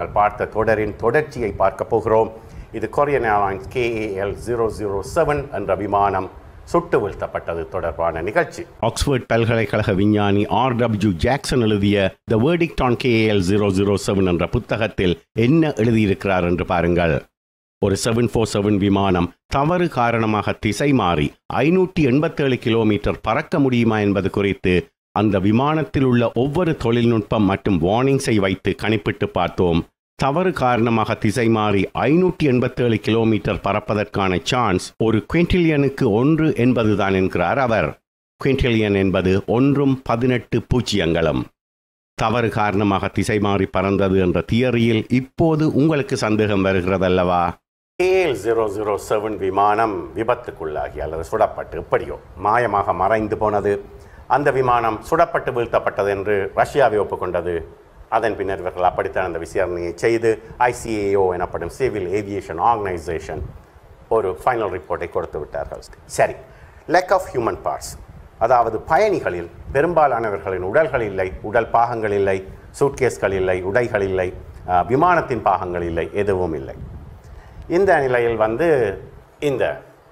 நாங்கள் பார்த்த தொடரின் தொடர்ச்சியை பார்க்க போகிறோம் இது Korean airlines KAL zero zero seven என்ற விமானம் சுட்டு வீழ்த்தப்பட்டது தொடர்பான நிகழ்ச்சி ஆக்ஸ்போர்ட் பல்கலைக்கழக விஞ்ஞானி ஆர் டபிள்யூ ஜாக்சன் எழுதிய the verdict on KAL zero zero seven என்ற புத்தகத்தில் என்ன எழுதியிருக்கிறார் என்று பாருங்கள் ஒரு செவன் ஃபோர் செவன் விமானம் தவறு காரணமாக திசை மாறி ஐநூற்றி எண்பத்தேழு கிலோமீட்டர் பறக்க முடியுமா என்பது குறித்து அந்த விமானத்தில் உள்ள ஒவ்வொரு தொழில்நுட்பம் மற்றும் வார்னிங்ஸை வைத்து கணிப்பிட்டு பார்த்தோம் தவறு காரணமாக திசை மாறி ஐநூற்றி எண்பத்தேழு கிலோமீட்டர் பறப்பதற்கான சான்ஸ் ஒரு குவிண்டிலியனுக்கு ஒன்று என்பதுதான் என்கிறார் அவர் குவிண்டிலியன் என்பது ஒன்றும் பதினெட்டு பூஜ்ஜியங்களும் தவறு காரணமாக திசை மாறி பறந்தது என்ற தியரியில் இப்போது உங்களுக்கு சந்தேகம் வருகிறதல்லவா ஏஎல் ஜீரோ ஜீரோ செவன் விமானம் விபத்துக்குள்ளாகி அல்லது சுடப்பட்டு எப்படியோ மாயமாக மறைந்து போனது அந்த விமானம் சுடப்பட்டு வீழ்த்தப்பட்டது என்று ரஷ்யாவை ஒப்புக்கொண்டது அதன் பின்னர் இவர்கள் அப்படித்தான் அந்த விசாரணையை செய்து ஐசிஏஓ எனப்படும் சிவில் ஏவியேஷன் ஆர்கனைசேஷன் ஒரு ஃபைனல் ரிப்போர்ட்டை கொடுத்து விட்டார்கள் சரி லேக் ஆஃப் ஹியூமன் பார்ட்ஸ் அதாவது பயணிகளில் பெரும்பாலானவர்களின் உடல்கள் இல்லை உடல் பாகங்கள் இல்லை சூட்கேஸ்கள் இல்லை உடைகள் இல்லை அஹ், விமானத்தின் பாகங்கள் இல்லை எதுவும் இல்லை இந்த நிலையில் வந்து இந்த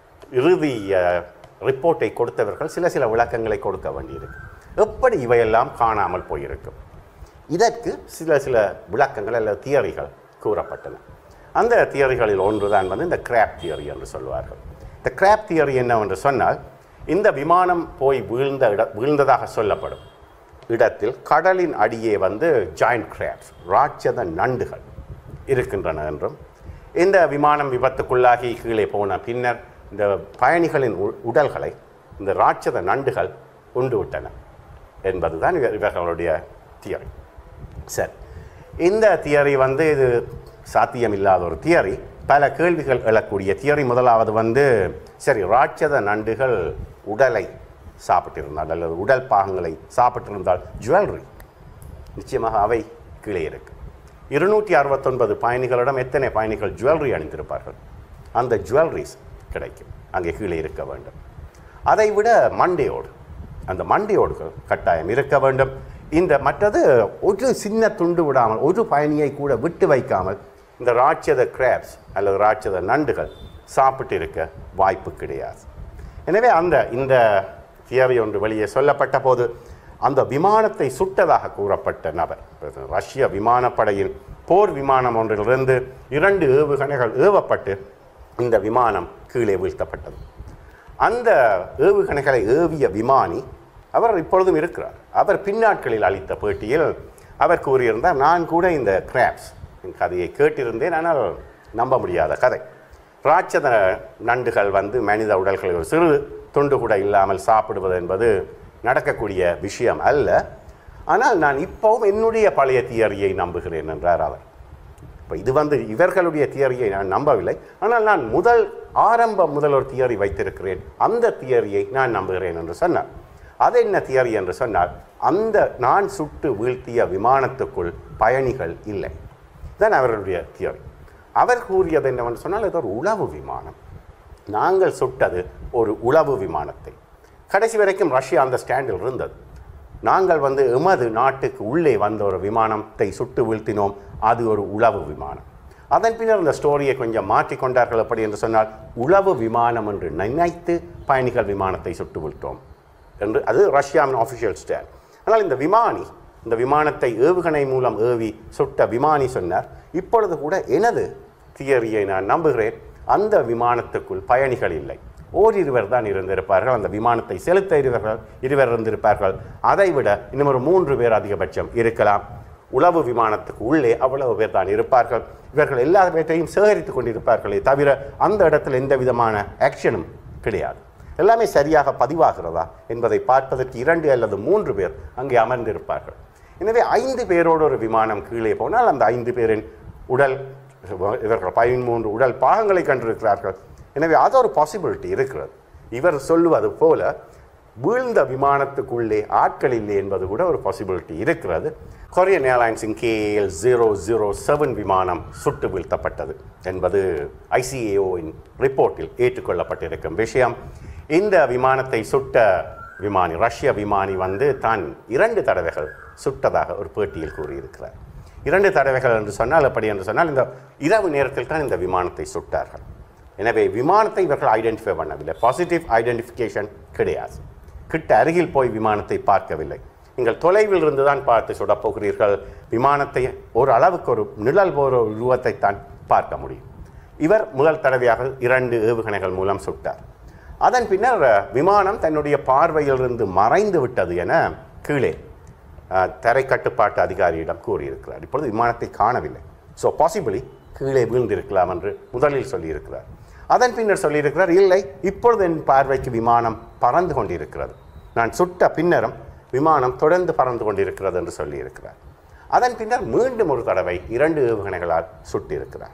இறுதி அஹ், ரிப்போர்ட்டை கொடுத்தவர்கள் சில சில விளக்கங்களை கொடுக்க வேண்டியிருக்கு எப்படி இவையெல்லாம் காணாமல் போயிருக்கும் இதற்கு சில சில விளக்கங்கள் அல்லது தியரிகள் கூறப்பட்டன அந்த தியரிகளில் ஒன்றுதான் வந்து இந்த கிராப் தியரி என்று சொல்வார்கள் இந்த கிராப் தியரி என்னவென்று சொன்னால் இந்த விமானம் போய் வீழ்ந்த இட வீழ்ந்ததாக சொல்லப்படும் இடத்தில் கடலின் அடியே வந்து ஜாயிண்ட் கிராப்ஸ் ராட்சத நண்டுகள் இருக்கின்றன என்றும் இந்த விமானம் விபத்துக்குள்ளாகி கீழே போன பின்னர் இந்த பயணிகளின் உ- உடல்களை இந்த ராட்சத நண்டுகள் உண்டு விட்டன என்பதுதான் இவ- இவர்களுடைய தியரி சரி இந்த தியரி வந்து இது சாத்தியமில்லாத ஒரு தியரி பல கேள்விகள் எழக்கூடிய தியரி முதலாவது வந்து சரி ராட்சத நண்டுகள் உடலை சாப்பிட்டிருந்தால் அல்லது உடல் பாகங்களை சாப்பிட்டிருந்தால் ஜுவல்லரி நிச்சயமாக அவை கீழே இருக்கு இருநூற்றி அறுபத்தொன்பது பயணிகளிடம் எத்தனை பயணிகள் ஜுவல்லரி அணிந்திருப்பார்கள் அந்த ஜுவல்லரிஸ் கிடைக்கும் அங்கே கீழே இருக்க வேண்டும் அதை விட மண்டையோடு அந்த மண்டையோடுகள் கட்டாயம் இருக்க வேண்டும் இந்த மற்றது ஒரு சின்ன துண்டு விடாமல் ஒரு பயணியை கூட விட்டு வைக்காமல் இந்த ராட்சத கிராப்ஸ் அல்லது ராட்சத நண்டுகள் சாப்பிட்டு இருக்க வாய்ப்பு கிடையாது எனவே அந்த இந்த தியரி ஒன்று வெளியே சொல்லப்பட்ட போது அந்த விமானத்தை சுட்டதாக கூறப்பட்ட நபர் ரஷ்ய விமானப்படையின் போர் விமானம் ஒன்றிலிருந்து இரண்டு ஏவுகணைகள் ஏவப்பட்டு இந்த விமானம் கீழே வீழ்த்தப்பட்டது அந்த ஏவுகணைகளை ஏவிய விமானி அவர் இப்பொழுதும் இருக்கிறார் அவர் பின்னாட்களில் அளித்த பேட்டியில் அவர் கூறியிருந்தார் நான் கூட இந்த கிராப்ஸ் கதையை கேட்டிருந்தேன் ஆனால் நம்ப முடியாத கதை ராட்சத நண்டுகள் வந்து மனித உடல்களை ஒரு சிறு துண்டு கூட இல்லாமல் சாப்பிடுவது என்பது நடக்கக்கூடிய விஷயம் அல்ல ஆனால் நான் இப்போவும் என்னுடைய பழைய தியரியை நம்புகிறேன் என்றார் அவர் இப்போ இது வந்து இவர்களுடைய தியரியை நான் நம்பவில்லை ஆனால் நான் முதல் ஆரம்ப முதல் ஒரு தியரி வைத்திருக்கிறேன் அந்த தியரியை நான் நம்புகிறேன் என்று சொன்னார் அது என்ன தியரி என்று சொன்னால் அந்த நான் சுட்டு வீழ்த்திய விமானத்துக்குள் பயணிகள் இல்லை தான் அவர்களுடைய தியரி அவர் கூறியது என்னவென்று சொன்னால் இது ஒரு உளவு விமானம் நாங்கள் சுட்டது ஒரு உளவு விமானத்தை கடைசி வரைக்கும் ரஷ்யா அந்த ஸ்டாண்டில் இருந்தது நாங்கள் வந்து எமது நாட்டுக்கு உள்ளே வந்த ஒரு விமானத்தை சுட்டு வீழ்த்தினோம் அது ஒரு உளவு விமானம் அதன் பின்னர் இந்த ஸ்டோரியை கொஞ்சம் மாற்றிக்கொண்டார்கள் எப்படி என்று சொன்னால் உளவு விமானம் என்று நினைத்து பயணிகள் விமானத்தை சுட்டு வீழ்த்தோம் என்று அது ரஷ்யாவின் ஆஃபிஷியல் ஸ்டாண்ட் ஆனால் இந்த விமானி இந்த விமானத்தை ஏவுகணை மூலம் ஏவி சுட்ட விமானி சொன்னார் இப்பொழுது கூட எனது தியரியை நான் நம்புகிறேன் அந்த விமானத்துக்குள் பயணிகள் இல்லை ஓரிருவர் தான் இருந்திருப்பார்கள் அந்த விமானத்தை செலுத்த இருவர்கள் இருவர் இருந்திருப்பார்கள் அதை விட இன்னும் ஒரு மூன்று பேர் அதிகபட்சம் இருக்கலாம் உளவு விமானத்துக்கு உள்ளே அவ்வளவு பேர் தான் இருப்பார்கள் இவர்கள் எல்லா பேர்த்தையும் சேகரித்து கொண்டிருப்பார்களே தவிர அந்த இடத்துல எந்த விதமான ஆக்ஷனும் கிடையாது எல்லாமே சரியாக பதிவாகிறதா என்பதை பார்ப்பதற்கு இரண்டு அல்லது மூன்று பேர் அங்கே அமர்ந்திருப்பார்கள் எனவே ஐந்து பேரோடு ஒரு விமானம் கீழே போனால் அந்த ஐந்து பேரின் உடல் இவர்கள் பதிமூன்று உடல் பாகங்களை கண்டிருக்கிறார்கள் எனவே அது ஒரு பாசிபிலிட்டி இருக்கிறது இவர் சொல்லுவது போல வீழ்ந்த விமானத்துக்குள்ளே ஆட்கள் இல்லை என்பது கூட ஒரு பாசிபிலிட்டி இருக்கிறது கொரியன் ஏர்லைன்ஸின் கேஎல் ஜீரோ ஜீரோ செவன் விமானம் சுட்டு வீழ்த்தப்பட்டது என்பது ஐசிஏஓவின் ரிப்போர்ட்டில் ஏற்றுக்கொள்ளப்பட்டிருக்கும் விஷயம் இந்த விமானத்தை சுட்ட விமானி ரஷ்ய விமானி வந்து தான் இரண்டு தடவைகள் சுட்டதாக ஒரு பேட்டியில் கூறியிருக்கிறார் இரண்டு தடவைகள் என்று சொன்னால் எப்படி என்று சொன்னால் இந்த இரவு நேரத்தில் தான் இந்த விமானத்தை சுட்டார்கள் எனவே விமானத்தை இவர்கள் ஐடென்டிஃபை பண்ணவில்லை பாசிட்டிவ் ஐடென்டிஃபிகேஷன் கிடையாது கிட்ட அருகில் போய் விமானத்தை பார்க்கவில்லை நீங்கள் தொலைவில் இருந்து தான் பார்த்து சுடப் போகிறீர்கள் விமானத்தை ஒரு அளவுக்கு ஒரு நிழல் போகிற உருவத்தை தான் பார்க்க முடியும் இவர் முதல் தடவையாக இரண்டு ஏவுகணைகள் மூலம் சுட்டார் அதன் பின்னர் அஹ், விமானம் தன்னுடைய பார்வையிலிருந்து மறைந்து விட்டது என கீழே அஹ், தரை கட்டுப்பாட்டு அதிகாரியிடம் கூறியிருக்கிறார் இப்பொழுது விமானத்தை காணவில்லை ஸோ பாசிபிளி கீழே வீழ்ந்திருக்கலாம் என்று முதலில் சொல்லியிருக்கிறார் அதன் பின்னர் சொல்லியிருக்கிறார் இல்லை இப்பொழுது என் பார்வைக்கு விமானம் பறந்து கொண்டிருக்கிறது நான் சுட்ட பின்னரும் விமானம் தொடர்ந்து பறந்து கொண்டிருக்கிறது என்று சொல்லியிருக்கிறார் அதன் பின்னர் மீண்டும் ஒரு தடவை இரண்டு ஏவுகணைகளால் சுட்டிருக்கிறார்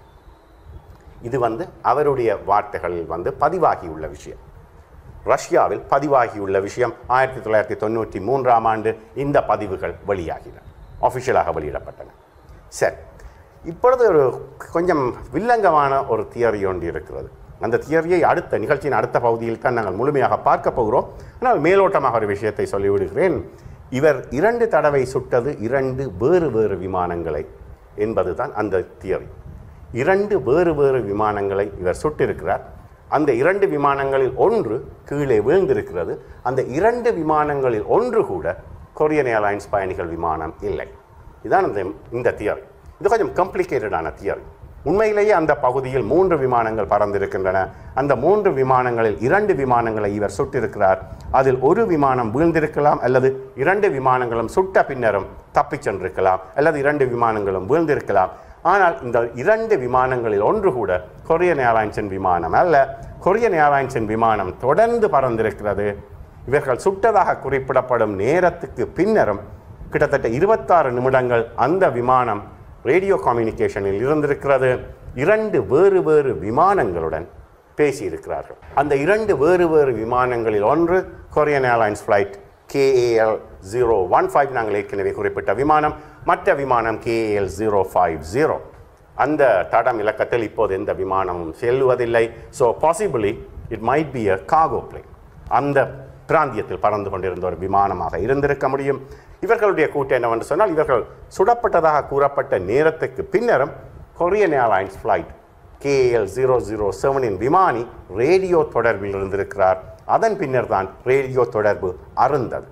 இது வந்து அவருடைய வார்த்தைகளில் வந்து பதிவாகியுள்ள விஷயம் ரஷ்யாவில் பதிவாகியுள்ள விஷயம் ஆயிரத்தி தொள்ளாயிரத்தி தொண்ணூற்றி மூன்றாம் ஆண்டு இந்த பதிவுகள் வெளியாகின ஆஃபிஷியலாக வெளியிடப்பட்டன சரி இப்பொழுது ஒரு கொஞ்சம் வில்லங்கமான ஒரு தியரி ஒன்று இருக்கிறது அந்த தியரியை அடுத்த நிகழ்ச்சியின் அடுத்த பகுதியில் தான் நாங்கள் முழுமையாக பார்க்க போகிறோம் ஆனால் மேலோட்டமாக ஒரு விஷயத்தை சொல்லிவிடுகிறேன் இவர் இரண்டு தடவை சுட்டது இரண்டு வேறு வேறு விமானங்களை என்பதுதான் அந்த தியரி இரண்டு வேறு வேறு விமானங்களை இவர் சுட்டிருக்கிறார் அந்த இரண்டு விமானங்களில் ஒன்று கீழே வீழ்ந்திருக்கிறது அந்த இரண்டு விமானங்களில் ஒன்று கூட கொரியன் ஏர்லைன்ஸ் பயணிகள் விமானம் இல்லை இதுதான் அந்த இந்த தியரி இது கொஞ்சம் காம்ப்ளிகேட்டடான தியரி உண்மையிலேயே அந்த பகுதியில் மூன்று விமானங்கள் பறந்திருக்கின்றன அந்த மூன்று விமானங்களில் இரண்டு விமானங்களை இவர் சுட்டிருக்கிறார் அதில் ஒரு விமானம் வீழ்ந்திருக்கலாம் அல்லது இரண்டு விமானங்களும் சுட்ட பின்னரும் தப்பிச் சென்றிருக்கலாம் அல்லது இரண்டு விமானங்களும் வீழ்ந்திருக்கலாம் ஆனால் இந்த இரண்டு விமானங்களில் ஒன்று கூட கொரியன் ஏர்லைன்ஸின் விமானம் அல்ல கொரியன் ஏர்லைன்ஸின் விமானம் தொடர்ந்து பறந்திருக்கிறது இவர்கள் சுட்டதாக குறிப்பிடப்படும் நேரத்துக்கு பின்னரும் கிட்டத்தட்ட இருபத்தாறு நிமிடங்கள் அந்த விமானம் ரேடியோ கம்யூனிகேஷனில் இருந்திருக்கிறது இரண்டு வேறு வேறு விமானங்களுடன் பேசியிருக்கிறார்கள் அந்த இரண்டு வேறு வேறு விமானங்களில் ஒன்று Korean airlines flight KAL zero one five நாங்கள் ஏற்கனவே குறிப்பிட்ட விமானம் மற்ற விமானம் கேஏஎல் ஜீரோ ஃபைவ் ஜீரோ அந்த தடம் இலக்கத்தில் இப்போது எந்த விமானமும் செல்லுவதில்லை so possibly it might be a காகோ பிளேன் அந்த பிராந்தியத்தில் பறந்து கொண்டிருந்த ஒரு விமானமாக இருந்திருக்க முடியும் இவர்களுடைய கூட்டு என்னவென்று சொன்னால் இவர்கள் சுடப்பட்டதாக கூறப்பட்ட நேரத்துக்கு பின்னரும் Korean airlines flight KL zero zero செவனின் விமானி ரேடியோ தொடர்பில் இருந்திருக்கிறார் அதன் பின்னர் தான் ரேடியோ தொடர்பு அருந்தது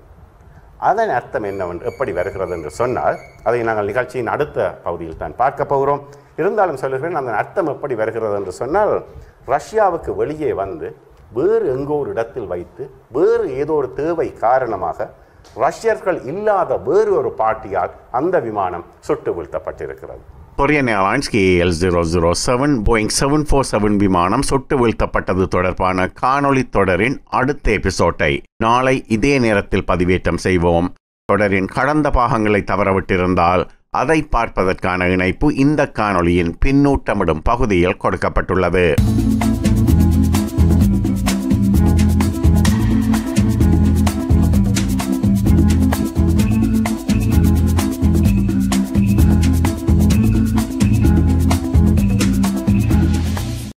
அதன் அர்த்தம் என்னவென்று எப்படி வருகிறது என்று சொன்னால் அதை நாங்கள் நிகழ்ச்சியின் அடுத்த பகுதியில் தான் பார்க்க போகிறோம் இருந்தாலும் சொல்லுகிறேன் அந்த அர்த்தம் எப்படி வருகிறது என்று சொன்னால் ரஷ்யாவுக்கு வெளியே வந்து வேறு எங்கோ ஒரு இடத்தில் வைத்து வேறு ஏதோ ஒரு தேவை காரணமாக ரஷ்யர்கள் இல்லாத வேறு ஒரு பாட்டியால் அந்த விமானம் சுட்டு வீழ்த்தப்பட்டிருக்கிறது Korean airlines KL zero zero seven Boeing seven four seven விமானம் சுட்டு வீழ்த்தப்பட்டது தொடர்பான காணொளி தொடரின் அடுத்த எபிசோட்டை நாளை இதே நேரத்தில் பதிவேற்றம் செய்வோம் தொடரின் கடந்த பாகங்களை தவறவிட்டிருந்தால் அதை பார்ப்பதற்கான இணைப்பு இந்த காணொளியின் பின்னூட்டமிடும் பகுதியில் கொடுக்கப்பட்டுள்ளது